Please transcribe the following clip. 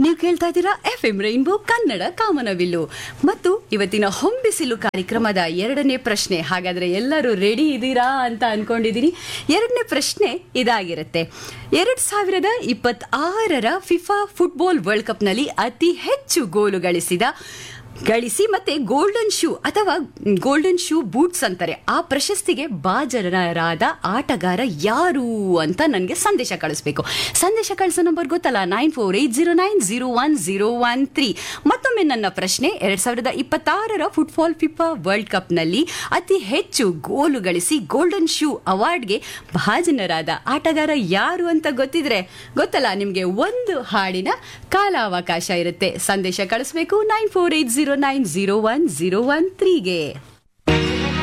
ನೀವು ಕೇಳ್ತಾ ಇದ್ದೀರಾ ಎಫ್ ಎಂ ರೈನ್ಬೋ ಕನ್ನಡ ಕಾಮನವಿಲ್ಲು ಮತ್ತು ಇವತ್ತಿನ ಹೊಂಬಿಸಿಲು ಕಾರ್ಯಕ್ರಮದ ಎರಡನೇ ಪ್ರಶ್ನೆ ಹಾಗಾದ್ರೆ ಎಲ್ಲರೂ ರೆಡಿ ಇದ್ದೀರಾ ಅಂತ ಅನ್ಕೊಂಡಿದ್ದೀನಿ ಎರಡನೇ ಪ್ರಶ್ನೆ ಇದಾಗಿರುತ್ತೆ ಎರಡ್ ಸಾವಿರದ ಇಪ್ಪತ್ತಾರರ ಫಿಫಾ ಫುಟ್ಬಾಲ್ ವರ್ಲ್ಡ್ ಕಪ್ನಲ್ಲಿ ಅತಿ ಹೆಚ್ಚು ಗೋಲು ಗಳಿಸಿದ ಗಳಿಸಿ ಮತ್ತೆ ಗೋಲ್ಡನ್ ಶೂ ಅಥವಾ ಗೋಲ್ಡನ್ ಶೂ ಬೂಟ್ಸ್ ಅಂತಾರೆ ಆ ಪ್ರಶಸ್ತಿಗೆ ಭಾಜನರಾದ ಆಟಗಾರ ಯಾರು ಅಂತ ನನಗೆ ಸಂದೇಶ ಕಳಿಸ್ಬೇಕು ಸಂದೇಶ ಕಳಿಸೋ ನಂಬರ್ ಗೊತ್ತಲ್ಲ nine four eight zero nine zero one zero one three ಮತ್ತೊಮ್ಮೆ ನನ್ನ ಪ್ರಶ್ನೆ ಎರಡ್ ಸಾವಿರದ ಇಪ್ಪತ್ತಾರರ ಫುಟ್ಬಾಲ್ ಫಿಫಾ ವರ್ಲ್ಡ್ ಕಪ್ನಲ್ಲಿ ಅತಿ ಹೆಚ್ಚು ಗೋಲು ಗಳಿಸಿ ಗೋಲ್ಡನ್ ಶೂ ಅವಾರ್ಡ್ಗೆ ಭಾಜನರಾದ ಆಟಗಾರ ಯಾರು ಅಂತ ಗೊತ್ತಿದ್ರೆ ಗೊತ್ತಲ್ಲ ನಿಮಗೆ ಒಂದು ಹಾಡಿನ ಕಾಲಾವಕಾಶ ಇರುತ್ತೆ ಸಂದೇಶ ಕಳಿಸ್ಬೇಕು nine four eight zero nine zero one zero one ತ್ರೀಗೆ